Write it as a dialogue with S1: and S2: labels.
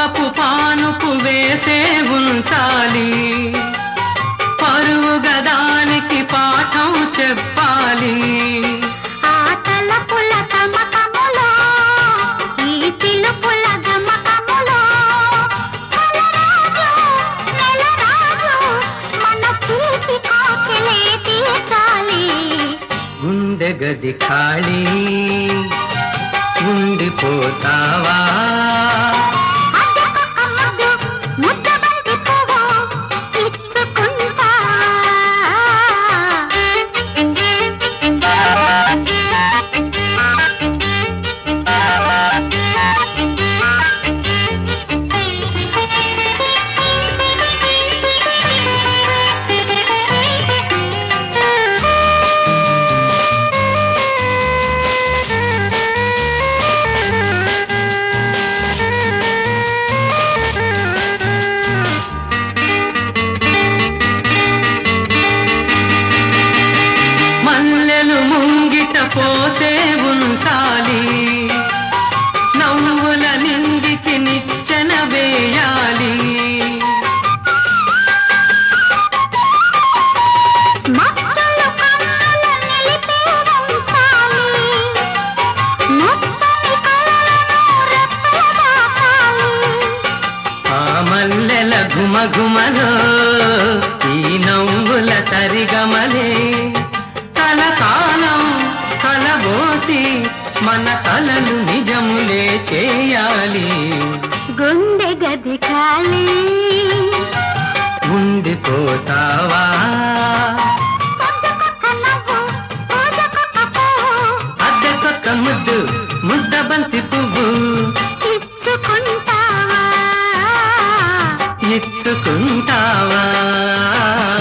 S1: పరువపు పానుపు వేసే ఉంచాలి పరువు గదానికి పాఠం చెప్పాలి
S2: ఆ తలపుల తమకములో ఈ పిలుపుల గమకములో కలరాజు నెలరాజు మన చూసి కోకిలే తీర్చాలి
S1: గుండె గది ఖాళీ ఉండిపోతావా
S2: అద్దెకొక్క ముద్దు ముద్దబంతి పువ్వు ఇచ్చుకుంటా
S1: మల్లెలు ముంగిట పోసే ఉంచాలి నవ్వుల నిందికి నిచ్చెన వేయాలి
S2: మక్కలు కన్నుల నిలిపే ఉంచాలి మొత్తని కలలను రెప్పల దాకాలి
S1: ఆ మల్లెల ఘుమఘుమలో ఈ నవ్వుల సరిగమలే కలకాలం కలబోసి మన కలలు నిజములే చేయాలి
S2: గుండె గది ఖాళీ
S1: ఉండిపోతావా
S2: పొద్దుకొక్క నవ్వు పూజకొక్క పువ్వు
S1: అద్దెకొక్క ముద్దు ముద్ద బంతి పువ్వు
S2: ఇచ్చుకుంటావా
S1: ఇచ్చుకుంటావా